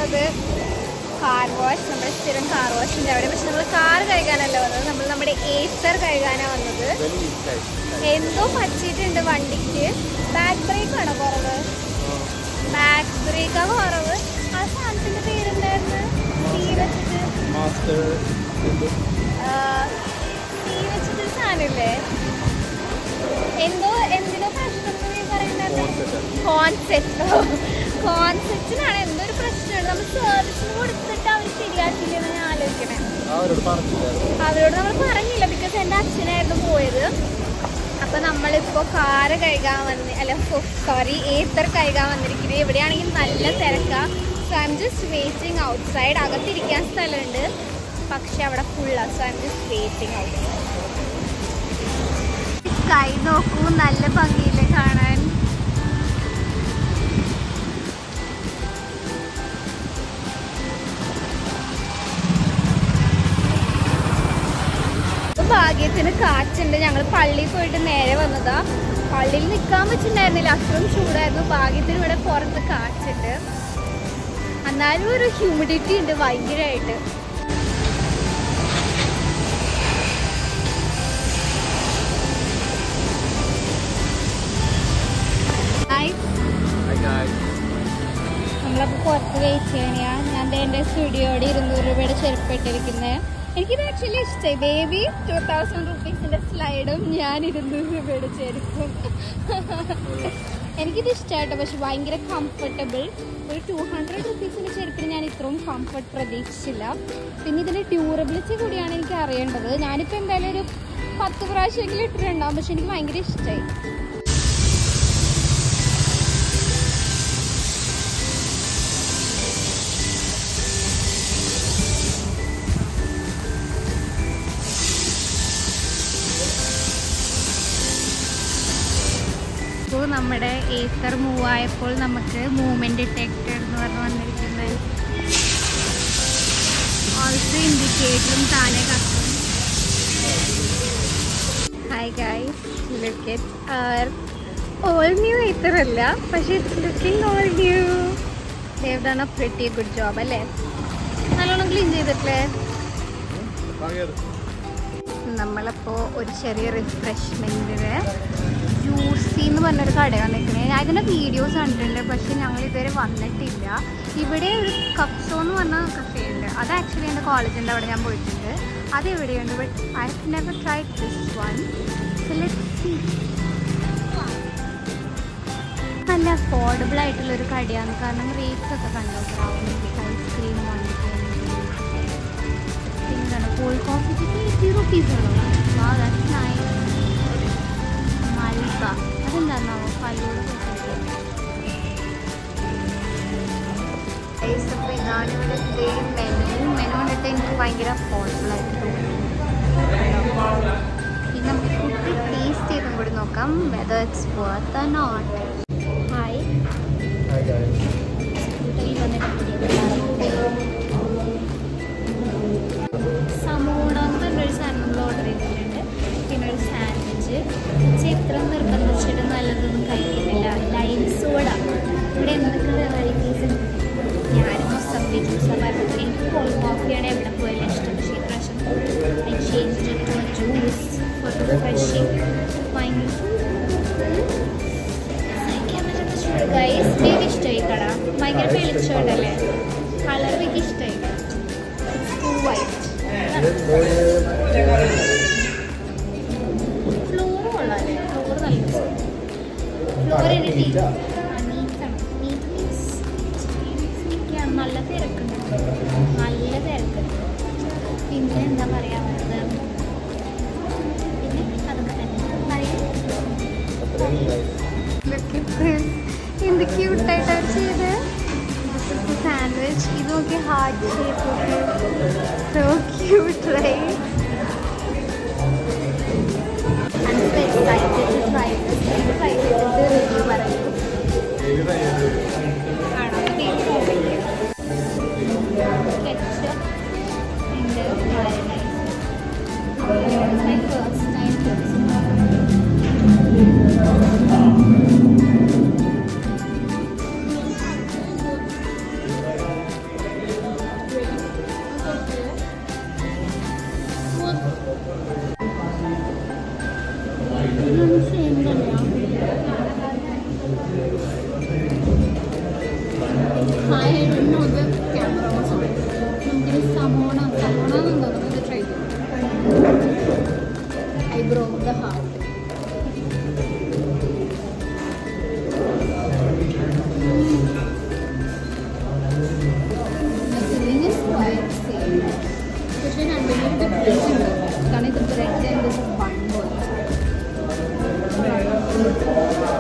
വന്നിട്ടുള്ളത് car wash നമ്മുടെ സ്ഥിരം കാർ വാഷിൻ്റെ അവിടെ പക്ഷെ നമ്മൾ കാർ കഴുകാനല്ല വന്നത് നമ്മൾ നമ്മുടെ ഏസർ കഴുകാനാണ് വന്നത് എന്തോ പറ്റിയിട്ടുണ്ട് വണ്ടിക്ക് ബാക്ക് ബ്രേക്ക് ആണോ കുറവ് ബാക്ക് ബ്രേക്കാ കുറവ് ആ സാധനത്തിന്റെ പേരെന്തായിരുന്നു തീ വെച്ചിട്ട് മാസ്റ്റർ ആ, തീ വെച്ചിട്ട് സാധനമില്ലേ എന്തോ എന്തിനോ പ്രശ്നം എന്ന് നീ പറയുന്നുണ്ടായിരുന്നു കോൺസെപ്റ്റോ കോൺസെപ്റ്റിനാണ് എന്തോ ഒരു പ്രശ്നമുണ്ട് നമ്മൾ സർവീസിന് കൊടുത്തിട്ട് അവർ ശരിയാക്കില്ലെന്ന് ഞാൻ ആലോചിക്കണേ അവരോട് പറഞ്ഞില്ലായിരുന്നു അവരോട് നമ്മൾ പറഞ്ഞില്ല ബിക്കോസ് എൻ്റെ അച്ഛനായിരുന്നു പോയത് അപ്പൊ നമ്മളിപ്പോ കാറ് കഴുകാൻ വന്ന് അല്ല സോറി ഏത്തർ കഴുകാൻ വന്നിരിക്കുന്നത് ഇവിടെയാണെങ്കിൽ നല്ല തിരക്കാ so I'm just waiting outside അകത്തിരിക്കാൻ സ്ഥലമുണ്ട് പക്ഷെ അവിടെ ഫുള്ളാ so I'm just waiting out sky നോക്കൂ നല്ല ഭംഗിയില്ലേ കാണാൻ ഇപ്പൊ ഭാഗ്യത്തിന് കാറ്റുണ്ട് ഞങ്ങൾ പള്ളിയിൽ പോയിട്ട് നേരെ വന്നതാ പള്ളിയിൽ നിൽക്കാൻ പറ്റുന്നുണ്ടായിരുന്നില്ല അത്രയും ചൂടായിരുന്നു ഭാഗ്യത്തിന് ഇവിടെ പുറത്ത് കാറ്റുണ്ട് എന്നാലും ഒരു ഹ്യൂമിഡിറ്റി ഉണ്ട് ഭയങ്കരമായിട്ട് ഹായ് നമ്മളപ്പോൾ പുറത്ത് വെയിറ്റ് ചെയ്യണയാ ഞാൻ ദേ എൻ്റെ സ്റ്റുഡിയോയുടെ ഇരുന്നൂറ് രൂപയുടെ ചെരുപ്പ് ഇട്ടിരിക്കുന്നത് എനിക്കിത് ആക്ച്വലി ഇഷ്ടമായി ബേബി ടു തൗസൻഡ് റുപ്പീസിൻ്റെ സ്ലൈഡും ഞാൻ ഇരുന്നൂറ് രൂപയുടെ ചെരുപ്പും എനിക്കിത് ഇഷ്ടമായിട്ടോ പക്ഷെ ഭയങ്കര കംഫർട്ടബിൾ ഒരു ടു ഹൺഡ്രഡ് റുപ്പീസിൻ്റെ ചെരുപ്പിന് ഞാൻ ഇത്രയും കംഫർട്ട് പ്രതീക്ഷിച്ചില്ല പിന്നെ ഇതിൻ്റെ ഡ്യൂറബിലിറ്റി കൂടിയാണ് എനിക്ക് അറിയേണ്ടത് ഞാനിപ്പോൾ എന്തായാലും ഒരു പത്ത് പ്രാവശ്യമെങ്കിലും ഇട്ടിട്ടുണ്ടാവും പക്ഷെ എനിക്ക് ഭയങ്കര ഇഷ്ടമായി ഇപ്പോൾ നമ്മുടെ ഏത്തർ മൂവ് ആയപ്പോൾ നമുക്ക് മൂവ്മെന്റ് ഡിറ്റക്ടർ എന്ന് പറഞ്ഞ് വന്നിരിക്കുന്നത് ഓൾസോ ഇൻഡിക്കേറ്ററും താനെ കത്തും hi guys look at our all new Ather അല്ല പക്ഷേ it's looking all new they've done a pretty good job അല്ലേ നല്ലോണം ക്ലീൻ ചെയ്തിട്ടില്ലേ നമ്മളപ്പോൾ ഒരു ചെറിയ റിഫ്രഷ്മെൻറ്റിന് ജ്യൂസി എന്ന് പറഞ്ഞൊരു കടയാണ് നിൽക്കുന്നത് ഞാൻ ഇതിൻ്റെ വീഡിയോസ് കണ്ടിട്ടുണ്ട് പക്ഷെ ഞങ്ങൾ ഇതുവരെ വന്നിട്ടില്ല ഇവിടെ ഒരു കപ്സോ എന്ന് പറഞ്ഞ കഫേ ഉണ്ട് അത് ആക്ച്വലി എൻ്റെ കോളേജിൻ്റെ അവിടെ ഞാൻ പോയിട്ടുണ്ട് അത് എവിടെയുണ്ട് but I have never tried this one നല്ല അഫോർഡബിൾ ആയിട്ടുള്ള ഒരു കടയാണ് കാരണം റേറ്റ്സ് ഒക്കെ കണ്ടോ ബ്രൗണി ഐസ്ക്രീം എന്താണ് കോൾഡ് കോഫിക്ക് എയ്റ്റി റുപ്പീസ് ഉള്ളൂ വാ ദാറ്റ്സ് നൈസ് മൽബ അതെന്താണെന്നാവോ ഫലൂടെ അപ്പോൾ ഇതാണ് ഇവിടുത്തെ മെനു മെനു കണ്ടിട്ട് എനിക്ക് ഭയങ്കര അഫോർഡബിൾ ആയിട്ട് തോന്നി പിന്നെ നമുക്ക് ഫുഡ് ടേസ്റ്റ് ചെയ്തും കൂടി നോക്കാം whether it's worth or not hi ഹോട്ടലിൽ വന്നിട്ട് സമൂണ എന്ന് പറഞ്ഞൊരു സാധനം നമ്മൾ ഓർഡർ ചെയ്തിട്ടുണ്ട് പിന്നെ ഒരു സാൻഡ്വിച്ച് പക്ഷേ ഇത്ര നിർബന്ധം വെച്ചിട്ട് നല്ലതൊന്നും കഴിക്കുന്നില്ല ലൈം സോഡ ഇവിടെ എന്തൊക്കെ വെറൈറ്റീസ് ഉണ്ട് ഞാനും മൊസംബി ജ്യൂസാണ് പറഞ്ഞത് എനിക്ക് കോൾഡ് കോഫിയാണ് എവിടെ പോയാലും ഇഷ്ടം പക്ഷേ ഇപ്രാവശ്യം I change for juice for refreshing ഭയങ്കര സഹിക്കാൻ പറ്റുന്ന ചൂട് ഗൈസ് എനിക്ക് ഇഷ്ടമായി കട ഭയങ്കര വെളിച്ചമുണ്ടല്ലേ കളർ എനിക്ക് ഇഷ്ടമായി ടു വൈറ്റ് ഫ്ലോർ കൊള്ളാല്ലേ ഫ്ലോർ നല്ല ഫ്ലോർ എനിക്ക് നീറ്റാണ് നീറ്റ് മീൻസ് നല്ല തിരക്കുണ്ട് നല്ല തിരക്കുണ്ട് പിന്നെ എന്താ പറയാ വരുന്നത് പിന്നെ അതൊക്കെ തന്നെ പറയാം എന്ത് ക്യൂട്ടായിട്ട് അവർ ചെയ്ത് സാൻഡ്വിച്ച് ഇത് നോക്കി heart shape so cute right I'm so excited to try this. Try ചെയ്തിട്ട് റിവ്യൂ പറയൂ ആണോ കെച്ചപ്പ് ഉണ്ട് വളരെ nice my first time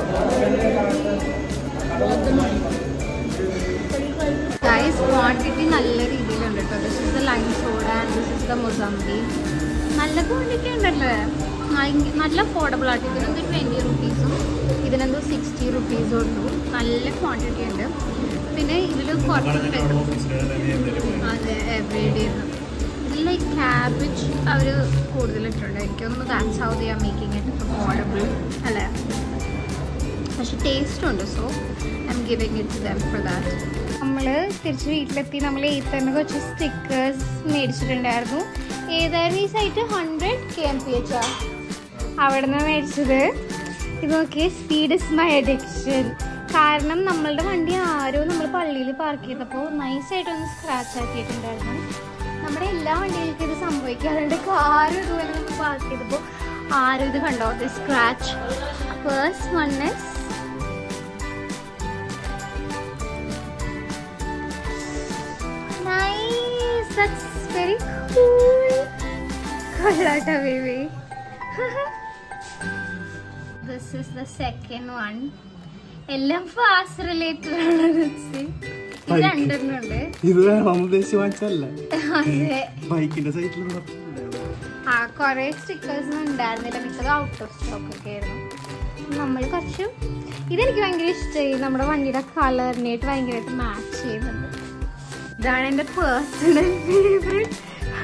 guys quantity നല്ല രീതിയിലുണ്ട് കേട്ടോ this is the lime soda and this is the mosambi നല്ല ക്വാണ്ടിറ്റി ഉണ്ടല്ലേ ഭയങ്ക- നല്ല അഫോർഡബിൾ ആയിട്ട് ഇതിനെന്തോ ട്വൻറ്റി റുപ്പീസും ഇതിനെന്തോ സിക്സ്റ്റി റുപ്പീസും ഉള്ളൂ നല്ല ക്വാണ്ടിറ്റി ഉണ്ട് പിന്നെ ഇതിൽ കുറച്ച് അതെ എവറിഡേ ഇതിൽ ലൈക്ക് ക്യാബേജ് അവർ കൂടുതലിട്ടുണ്ട് എനിക്കൊന്നും that's how they are making it affordable അല്ലേ പക്ഷെ ടേസ്റ്റ് ഉണ്ട് so I'm giving it them for that നമ്മൾ തിരിച്ച് വീട്ടിലെത്തി നമ്മൾ തന്നെ കുറച്ച് സ്റ്റിക്കേഴ്സ് മേടിച്ചിട്ടുണ്ടായിരുന്നു ഏതായിരുന്നു ഈ site hundred K M P H അവിടെ നിന്ന് മേടിച്ചത് ഇത് നോക്കിയേ സ്പീഡ് ഇസ് മൈ അഡിക്ഷൻ കാരണം നമ്മളുടെ വണ്ടി ആരോ നമ്മൾ പള്ളിയിൽ പാർക്ക് ചെയ്തപ്പോൾ നൈസായിട്ടൊന്ന് സ്ക്രാച്ച് ആക്കിയിട്ടുണ്ടായിരുന്നു നമ്മുടെ എല്ലാ വണ്ടികൾക്കും ഇത് സംഭവിക്കാറുണ്ട് കാറും ഇതുപോലെ നമ്മൾ പാർക്ക് ചെയ്തപ്പോൾ ആരും ഇത് കണ്ടോ scratch first one is Nice. That's very cool. Kolata baby. this is the second one. എല്ലാം ഫാസ്റ്റ് റിലേറ്റഡ് ആണ് രുചി. ഇത് Bike. രണ്ടെണ്ണം ഉണ്ട് ഇത് നമ്മൾ ഉദ്ദേശിച്ച് വാങ്ങിച്ചല്ല അതെ ബൈക്കിന്റെ സൈറ്റിൽ ആ കുറെ സ്റ്റിക്കേഴ്സ് ഉണ്ടായിരുന്നില്ല മിക്കത് ഔട്ട് ഓഫ് സ്റ്റോക്ക് ഒക്കെ ആയിരുന്നു നമ്മൾ കുറച്ച് ഇതെനിക്ക് ഭയങ്കര ഇഷ്ടമായി നമ്മുടെ വണ്ടിയുടെ കളറിനായിട്ട് ഭയങ്കരമായിട്ട് മാച്ച് ചെയ്യുന്നുണ്ട് ഇതാണ് എൻ്റെ personal favourite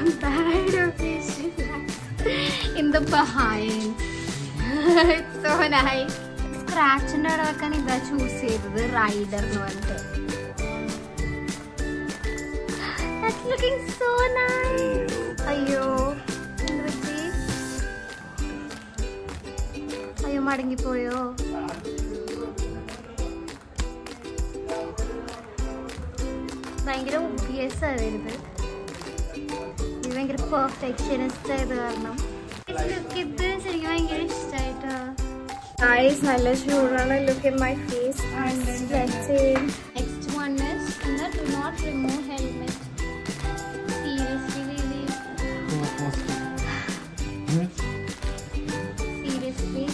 in the behind so nice സ്ക്രാച്ചിൻ്റെ അവിടെ വെക്കാൻ ഇതാ ചൂസ് ചെയ്തത് റൈഡർ എന്ന് പറഞ്ഞിട്ട് That's looking so nice. അയ്യോ എന്ത് പറ്റി അയ്യോ മടങ്ങിപ്പോയോ ഭയങ്കര ഒബിയസ് ആയിരുന്നു ഇത് ഭയങ്കര പെർഫെക്ഷനിസ്റ്റ് ആയത് കാരണം ലുക്ക് ഇത് എനിക്ക് ഭയങ്കര ഇഷ്ടമായിട്ടോ ഗൈസ് നല്ല ചൂടാണ് look in my face next one is do not remove helmet seriously baby seriously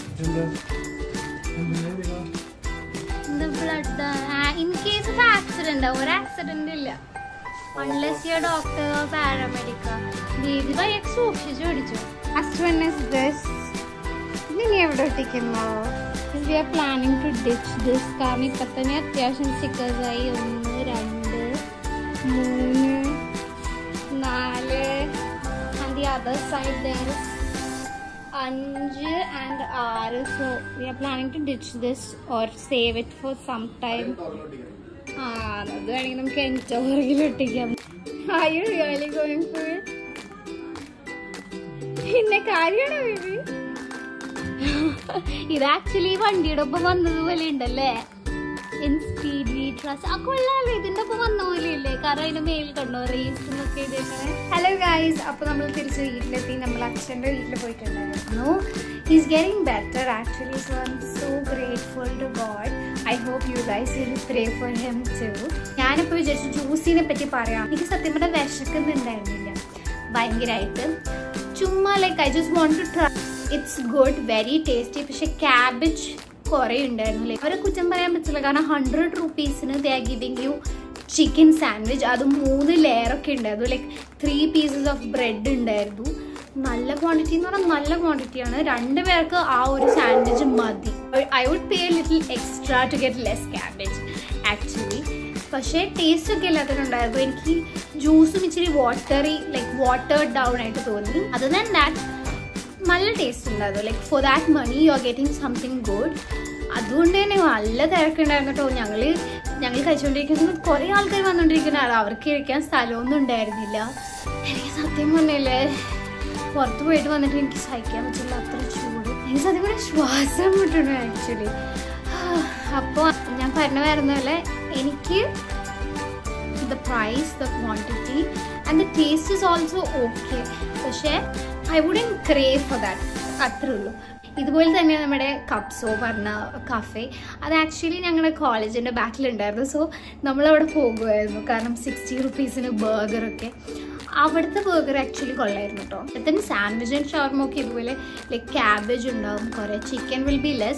the blood in case of accident ഒരു ആക്സിഡന്റ് ഇല്ല unless your doctor paramedic baby bike സൂക്ഷിച്ചു പിടിച്ചു ഫസ്റ്റ് വൺ ഇസ് ദിസ് ഇത് നീ എവിടെ ഒട്ടിക്കുന്നോ we are planning to ditch this കാരണം ഇപ്പൊ തന്നെ അത്യാവശ്യം സ്റ്റിക്കേഴ്സ് ആയി ഒന്ന് രണ്ട് മൂന്ന് നാല് and the other side there അഞ്ച് ആൻഡ് ആറ് so we are planning to ditch this or save it for some time ആ അത് വേണമെങ്കിൽ നമുക്ക് എൻറ്റോറിൽ ഒട്ടിക്കാം are you really going for പിന്നെ കാര്യമാണോ ബേബി ഇത് ആക്ച്വലി വണ്ടിയുടെ ഒപ്പം വന്നതുപോലെ ഉണ്ടല്ലേ ഇൻ സ്പീഡ് വി ട്രസ്റ്റ് ആ കൊള്ളാലോ ഇതിന്റെ ഒപ്പം വന്ന പോലെ ഇല്ലേ കാരണം അതിന്റെ മേൽ കണ്ടോ റേസ് എന്നൊക്കെ ഇതേക്കണേ ഹലോ ഗൈസ് അപ്പൊ നമ്മൾ തിരിച്ച് വീട്ടിലെത്തി നമ്മൾ അച്ഛൻ്റെ വീട്ടിൽ പോയിട്ടുണ്ടായിരുന്നു is getting better actually so I'm so grateful to God I hope you guys will pray for him too ഞാനിപ്പോൾ വിചാരിച്ചു ജ്യൂസിനെ പറ്റി പറയാം എനിക്ക് സത്യം പറഞ്ഞാൽ വിശക്കുന്നുണ്ടായിരുന്നില്ല ഭയങ്കരമായിട്ട് ചുമ്മാ like I just want to try it's good very tasty പക്ഷെ ക്യാബേജ് കുറേ ഉണ്ടായിരുന്നു ലൈക്ക് അവരെ കുറ്റം പറയാൻ പറ്റില്ല കാരണം ഹൺഡ്രഡ് റുപ്പീസിന് they are giving you chicken sandwich അത് മൂന്ന് ലെയർ ഒക്കെ ഉണ്ടായിരുന്നു like three pieces of bread ഉണ്ടായിരുന്നു നല്ല ക്വാണ്ടിറ്റി എന്ന് പറഞ്ഞാൽ നല്ല ക്വാണ്ടിറ്റിയാണ് രണ്ട് പേർക്ക് ആ ഒരു സാൻഡ്വിച്ച് മതി I would pay little extra to get less cabbage actually പക്ഷേ ടേസ്റ്റ് ഒക്കെ ഇല്ലാത്തതുണ്ടായിരുന്നു എനിക്ക് ജ്യൂസും ഇച്ചിരി വാട്ടറി ലൈക്ക് വാട്ടർ ഡൗൺ ആയിട്ട് തോന്നി അത് ദാൻ ദാറ്റ് നല്ല ടേസ്റ്റ് ഉണ്ടായിരുന്നു like for that money you are getting something good അതുകൊണ്ട് തന്നെ നല്ല തിരക്കുണ്ടായിരുന്നു കേട്ടോ ഞങ്ങൾ ഞങ്ങൾ കഴിച്ചുകൊണ്ടിരിക്കുന്നത് കുറേ ആൾക്കാർ വന്നുകൊണ്ടിരിക്കുന്നതാണ് അവർക്ക് ഇരിക്കാൻ സ്ഥലമൊന്നും ഉണ്ടായിരുന്നില്ല എനിക്ക് സത്യം പറഞ്ഞില്ലേ പുറത്ത് പോയിട്ട് വന്നിട്ട് എനിക്ക് സഹിക്കാൻ പറ്റില്ല അത്ര ചൂട് എനിക്ക് സത്യം പറഞ്ഞാൽ ശ്വാസം മുട്ടുണ്ട് ആക്ച്വലി അപ്പോൾ ഞാൻ പറഞ്ഞ വരുന്ന പോലെ എനിക്ക് the price the quantity and the taste is also okay പക്ഷേ I wouldn't crave for that അത്രേ ഉള്ളൂ ഇതുപോലെ തന്നെ നമ്മുടെ കപ്സോ പറഞ്ഞ കഫേ അത് ആക്ച്വലി ഞങ്ങളുടെ കോളേജിൻ്റെ ബാക്കിലുണ്ടായിരുന്നു സോ നമ്മളവിടെ പോകുമായിരുന്നു കാരണം സിക്സ്റ്റി റുപ്പീസിന് ബർഗറൊക്കെ അവിടുത്തെ ബർഗർ ആക്ച്വലി കൊള്ളായിരുന്നു കേട്ടോ പിന്നെ സാൻഡ്വിച്ച് ആൻഡ് ഷവർമ ഒക്കെ ഇതുപോലെ ലൈക്ക് ക്യാബേജ് ഉണ്ടാവും കുറേ ചിക്കൻ വിൽ ബി ലെസ്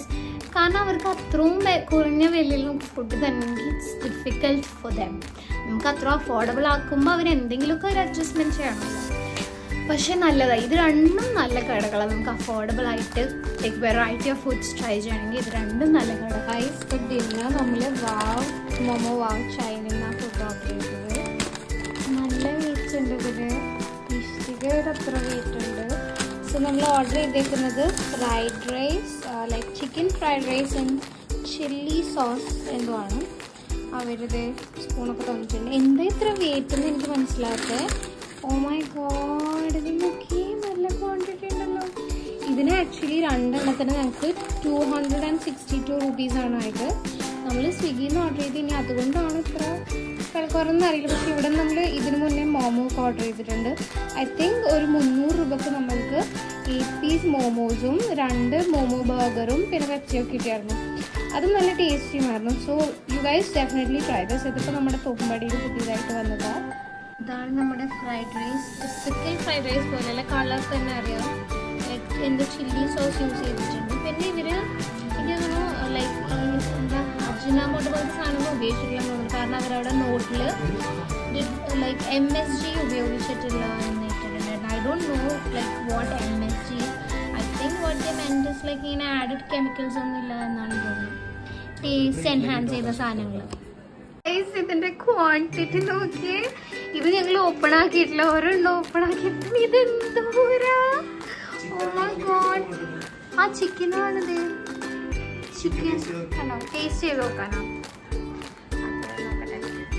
കാരണം അവർക്ക് അത്രയും വെ- കുറഞ്ഞ വിലയിൽ നമുക്ക് ഫുഡ് തന്നെങ്കിൽ ഇറ്റ്സ് ഡിഫിക്കൽട്ട് ഫോർ ദം നമുക്ക് അത്ര അഫോർഡബിൾ ആക്കുമ്പോൾ അവർ എന്തെങ്കിലുമൊക്കെ ഒരു അഡ്ജസ്റ്റ്മെൻറ്റ് ചെയ്യണമല്ലോ പക്ഷെ നല്ലതാണ് ഇത് രണ്ടും നല്ല കടകളാണ് നമുക്ക് അഫോർഡബിൾ ആയിട്ട് like variety of foods try ചെയ്യണമെങ്കിൽ ഇത് രണ്ടും നല്ല കടകളായി ഇപ്പോൾ ഡിന്നർ നമ്മൾ വാവ് മൊമോ വാവ് ചൈനയിൽ നിന്നാണ് ഫുഡ് ഓർഡർ ചെയ്തത് നല്ല വെയിറ്റ് ഉണ്ട് ഇതിന് ഇഷ്ടിക ഒരു അത്ര വെയിറ്റ് ഉണ്ട് സോ നമ്മൾ ഓർഡർ ചെയ്തേക്കുന്നത് fried rice like chicken fried rice and chilli sauce എന്തോ ആണ് അവരിത് സ്പൂണൊക്കെ തന്നിട്ടുണ്ട് എന്താ ഇത്ര വെയിറ്റ് എന്ന് എനിക്ക് മനസ്സിലാകത്തെ ഓ മൈ ഗോഡ് ഇത് നോക്കി നല്ല ക്വാണ്ടിറ്റി ഉണ്ടല്ലോ ഇതിന് ആക്ച്വലി രണ്ടെണ്ണത്തിന് ഞങ്ങൾക്ക് two hundred and sixty two റുപ്പീസാണ് ആയത് നമ്മൾ സ്വിഗ്ഗിയിൽ നിന്ന് ഓർഡർ ചെയ്ത് ഇനി അതുകൊണ്ടാണ് ഇത്ര വിലക്കുറവെന്ന് അറിയില്ല പക്ഷെ ഇവിടെ നമ്മൾ ഇതിനു മുന്നേ മോമോസ് ഓർഡർ ചെയ്തിട്ടുണ്ട് ഐ തിങ്ക് ഒരു മുന്നൂറ് രൂപക്ക് നമ്മൾക്ക് എയ്റ്റ് പീസ് മോമോസും രണ്ട് മോമോ ബർഗറും പിന്നെ പെപ്സിയൊക്കെ കിട്ടിയായിരുന്നു അത് നല്ല ടേസ്റ്റിയുമായിരുന്നു so you guys definitely try this ഇതിപ്പോൾ നമ്മുടെ തോപ്പുംപടിയിൽ പുതിയതായിട്ട് വന്നതാണ് ഇതാണ് നമ്മുടെ fried rice typical fried rice പോലെയല്ല കളർ തന്നെ അറിയാം ലൈക്ക് എന്ത് ചില്ലി സോസ് യൂസ് ചെയ്തിട്ടുണ്ട് പിന്നെ ഇവര് എനിക്ക് തോന്നുന്നു ലൈക്ക് എന്താ അജിനാമോട്ട് പോലത്തെ സാധനങ്ങൾ ഉപയോഗിച്ചിട്ടില്ല തോന്നുന്നു കാരണം അവരവിടെ നോട്ടിൽ ലൈക്ക് എം എസ് ജി ഉപയോഗിച്ചിട്ടില്ല എന്ന് ഇട്ടിട്ടുണ്ടായിരുന്നു I don't know like what M S G I think what the മെൻറ്റസ് ലൈക്ക് ഇങ്ങനെ ആഡഡ് കെമിക്കൽസ് ഒന്നും ഇല്ല എന്നാണ് തോന്നുന്നത് ടേസ്റ്റ് എൻഹാൻസ് ചെയ്ത സാധനങ്ങൾ ഗൈസ് ഇതിന്റെ ക്വാണ്ടിറ്റി നോക്കിയേ ഇത് ഞങ്ങൾ ഓപ്പൺ ആക്കിയിട്ടില്ല ഒരെണ്ണം ഓപ്പൺ ആക്കിയിട്ട് ഇത് എന്തോരാ ഓ മൈ ഗോഡ് ആ ചിക്കനാണിത് ചിക്കൻ കണ്ടോ ടേസ്റ്റ് ചെയ്ത് നോക്കാനോ അതെ, നോക്കട്ടെ.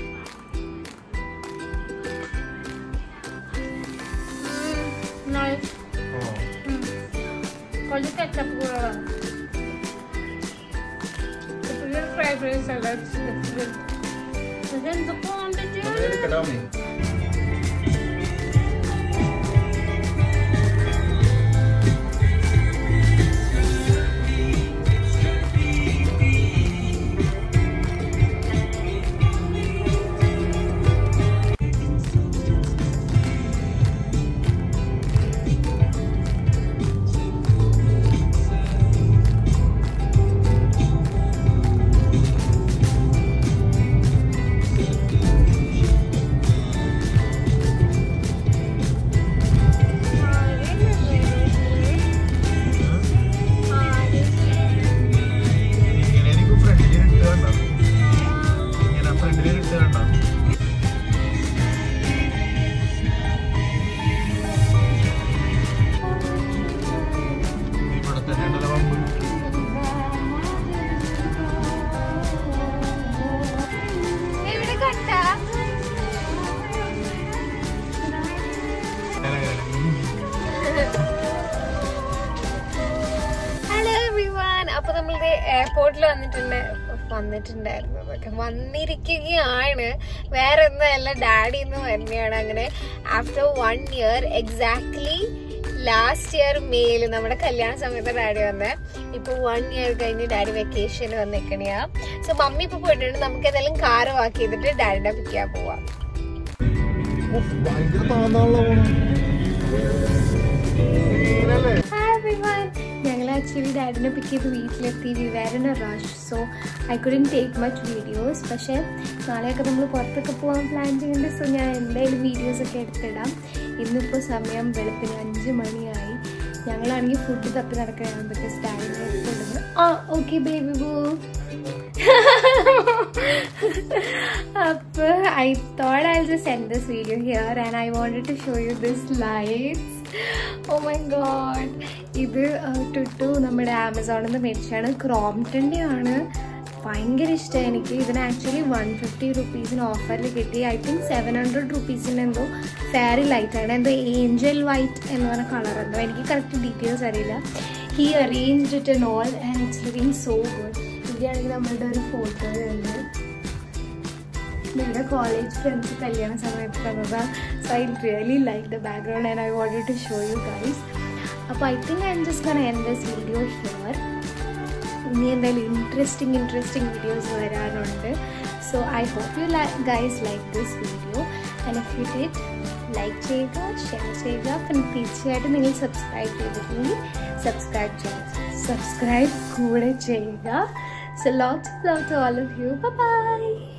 ഉം, nice. ഉം. കുറച്ച് കെച്ചപ്പ് കൂടെ വേണം ഫ്രൈഡ് റൈസ് അല്ല ഇതെന്ത് ക്വാണ്ടിറ്റി എനിക്ക് ഫ്രണ്ടിൽ ഇട്ട് കണ്ടോ ഇങ്ങനെ ഫ്രണ്ടിൽ ഇട്ട് കണ്ടോ ഇവിടെ തന്നെ ഉണ്ടല്ലോ പമ്പ് എവിടെ കണ്ട ഹലോ എവ്രിവൺ അപ്പൊ നമ്മൾ എയർപോർട്ടിൽ വന്നിട്ടുണ്ട് വന്നിട്ടുണ്ടായിരുന്നു അതൊക്കെ വന്നിരിക്കുകയാണ് വേറെ ഒന്നുമല്ല ഡാഡി എന്ന് തന്നെയാണ് അങ്ങനെ after one year exactly last year മെയിൽ നമ്മുടെ കല്യാണ സമയത്ത് ഡാഡി വന്നേ ഇപ്പൊ വൺ ഇയർ കഴിഞ്ഞ് ഡാഡി വെക്കേഷന് വന്നിക്കണിയാ സോ മമ്മി ഇപ്പൊ പോയിട്ടുണ്ട് നമുക്ക് ഏതായാലും കാറ് വാക്ക് ചെയ്തിട്ട് ഡാഡിനെ പിക്ക് ചെയ്യാൻ പോവാം ഉഫ്, ഭയങ്കര താന്നാണല്ലോ സീനല്ലേ ഞങ്ങൾ ആക്ച്വലി ഡാഡിനെ പിക്ക് ചെയ്ത് വീട്ടിലെത്തി we were in a rush so I couldn't take much videos പക്ഷേ നാളെയൊക്കെ നമ്മൾ പുറത്തൊക്കെ പോകാൻ പ്ലാൻ ചെയ്യുന്നുണ്ട് സോ ഞാൻ എന്തായാലും വീഡിയോസൊക്കെ എടുത്തിടാം ഇന്നിപ്പോൾ സമയം വെളുപ്പിന് അഞ്ച് മണിയായി ഞങ്ങളാണെങ്കിൽ ഫുഡ് തപ്പി നടക്കുകയാണ് ബിക്കോസ് ഡാഡിനെ കൊണ്ടുവന്ന് ആ ഓക്കെ ബേബി ബൂ അപ്പോൾ I thought I just send this video here and I wanted to show you this lights oh my god ഇത് ടുട്ടു നമ്മുടെ ആമസോണിൽ നിന്ന് മേടിച്ചാണ് ക്രോംപ്റ്റൻ്റെ ആണ് ഭയങ്കര ഇഷ്ടമായി എനിക്ക് ഇതിന് ആക്ച്വലി വൺ ഫിഫ്റ്റി റുപ്പീസിന് ഓഫറിൽ കിട്ടി ഐ തിങ്ക് സെവൻ ഹൺഡ്രഡ് റുപ്പീസിന് എന്തോ ഫെയറി ലൈറ്റ് ആണ് എന്തോ ഏഞ്ചൽ വൈറ്റ് എന്ന് പറഞ്ഞ കളർ എന്തോ എനിക്ക് കറക്റ്റ് ഡീറ്റെയിൽസ് അറിയില്ല he arranged it and all and it's looking so good ഇവിടെയാണെങ്കിൽ നമ്മളുടെ ഒരു ഫോട്ടോ ഉണ്ട് ഞങ്ങളുടെ കോളേജ് ഫ്രണ്ട്സ് കല്യാണ സമയത്ത് തന്നതാണ് so I really like the background and I wanted to show you guys അപ്പോൾ I think I'm just gonna end this video here ഇനി എന്തായാലും ഇൻട്രസ്റ്റിംഗ് ഇൻട്രസ്റ്റിംഗ് വീഡിയോസ് വരാനുണ്ട് so I hope you guys like this video and if you did like ചെയ്യുക share ചെയ്യുക പിന്നെ തീർച്ചയായിട്ടും നിങ്ങൾ subscribe ചെയ്തിട്ടുണ്ടെങ്കിൽ സബ്സ്ക്രൈബ് ചെയ്യുക സബ്സ്ക്രൈബ് കൂടെ ചെയ്യുക so lot love to all of you by